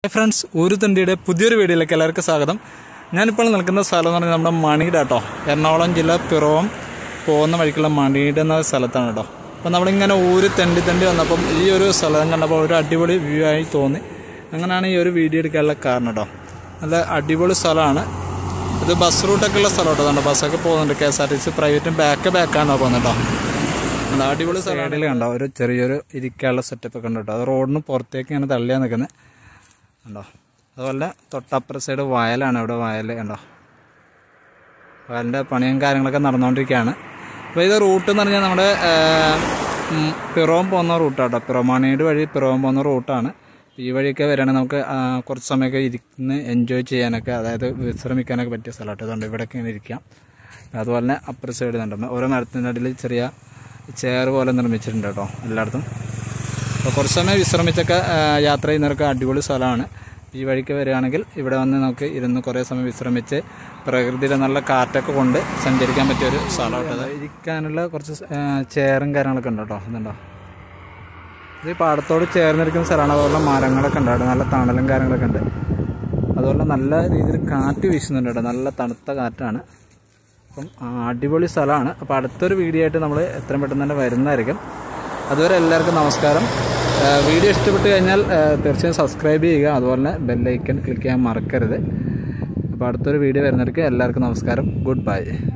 friends ഒരു തണ്ടിയുടെ പുതിയൊരു വീഡിയോയിലേക്ക് എല്ലാവർക്കും സ്വാഗതം ഞാനിപ്പോൾ നിൽക്കുന്ന സ്ഥലം എന്ന് പറഞ്ഞാൽ നമ്മുടെ മണിയുടെ കേട്ടോ എറണാകുളം ജില്ല പിറവം പോകുന്ന വഴിക്കുള്ള മണിയുടെ എന്ന സ്ഥലത്താണ് കേട്ടോ അപ്പോൾ നമ്മളിങ്ങനെ ഊര് തെണ്ടി തെണ്ടി വന്നപ്പം ഈ ഒരു സ്ഥലം കണ്ടപ്പോൾ ഒരു അടിപൊളി വ്യൂ ആയി തോന്നി അങ്ങനെയാണ് ഈ ഒരു വീഡിയോ എടുക്കാനുള്ള കാരണം കേട്ടോ നല്ല അടിപൊളി സ്ഥലമാണ് ഇത് ബസ് റൂട്ടൊക്കെ ഉള്ള സ്ഥലം കേട്ടോ ബസ്സൊക്കെ പോകുന്നുണ്ട് K S R T C പ്രൈവറ്റും ബാക്ക് ബാക്കാണോ പോകുന്നത് കേട്ടോ നല്ല അടിപൊളി സൈഡിൽ കണ്ടോ ഒരു ചെറിയൊരു ഇരിക്കാനുള്ള സെറ്റപ്പ് ഒക്കെ ഉണ്ട് കേട്ടോ അത് റോഡിന് പുറത്തേക്ക് ഇങ്ങനെ തള്ളിയാണ് നിൽക്കുന്നത് കണ്ടോ അതുപോലെ തൊട്ടപ്പുറ സൈഡ് വയലാണ് ഇവിടെ വയൽ കണ്ടോ വയലിൻ്റെ പണിയും കാര്യങ്ങളൊക്കെ നടന്നുകൊണ്ടിരിക്കുകയാണ് അപ്പോൾ ഇത് റൂട്ട് എന്ന് പറഞ്ഞാൽ നമ്മുടെ പിറവം പോകുന്ന റൂട്ടാട്ടോ പിറമാണിയുടെ വഴി പിറവം പോകുന്ന റൂട്ടാണ് ഈ വഴിയൊക്കെ വരികയാണെങ്കിൽ നമുക്ക് ആ, കുറച്ച് സമയമൊക്കെ ഇരുന്ന് എൻജോയ് ചെയ്യാനൊക്കെ അതായത് വിശ്രമിക്കാനൊക്കെ പറ്റിയ സ്ഥലമാട്ടോ അതുകൊണ്ട് ഇവിടെയൊക്കെ ഇങ്ങനെ ഇരിക്കാം അതുപോലെ തന്നെ അപ്പുറ സൈഡ് ഉണ്ട് ഓരോ മരത്തിൻ്റെ അടിയിൽ ചെറിയ ചെയർ പോലെ നിർമ്മിച്ചിട്ടുണ്ട് കേട്ടോ എല്ലായിടത്തും അപ്പോൾ കുറച്ച് സമയം വിശ്രമിച്ചൊക്കെ ആ, യാത്ര ചെയ്യുന്നവർക്ക് അടിപൊളി സ്ഥലമാണ് ഈ വഴിക്ക് വരികയാണെങ്കിൽ ഇവിടെ വന്ന് നമുക്ക് ഇരുന്ന് കുറേ സമയം വിശ്രമിച്ച് പ്രകൃതിയുടെ നല്ല കാറ്റൊക്കെ കൊണ്ട് സഞ്ചരിക്കാൻ പറ്റിയ ഒരു സ്ഥലമായിട്ട് ഇരിക്കാനുള്ള കുറച്ച് സ്- ആ, ചെയറും കാര്യങ്ങളൊക്കെ ഉണ്ട് കേട്ടോ ഇതുണ്ടോ ഇത് ഈ പാടത്തോട് ചേർന്നിരിക്കുന്ന സ്ഥലമാണ് അതുപോലെ മരങ്ങളൊക്കെ ഉണ്ട് അവിടെ നല്ല തണലും കാര്യങ്ങളൊക്കെ ഉണ്ട് അതുപോലെ നല്ല രീതിയിൽ കാറ്റ് വീശുന്നുണ്ട് കേട്ടോ നല്ല തണുത്ത കാറ്റാണ് അപ്പം ആ, അടിപൊളി സ്ഥലമാണ് അപ്പോൾ അടുത്തൊരു വീഡിയോ ആയിട്ട് നമ്മൾ എത്രയും പെട്ടെന്ന് തന്നെ വരുന്നതായിരിക്കും അതുവരെ എല്ലാവർക്കും നമസ്കാരം ആ, വീഡിയോ ഇഷ്ടപ്പെട്ട് കഴിഞ്ഞാൽ ആ, തീർച്ചയായും സബ്സ്ക്രൈബ് ചെയ്യുക അതുപോലെ തന്നെ ബെല്ലൈക്കൺ ക്ലിക്ക് ചെയ്യാൻ മറക്കരുത് അപ്പോൾ അടുത്തൊരു വീഡിയോ വരുന്നവർക്ക് എല്ലാവർക്കും നമസ്കാരം ഗുഡ് ബൈ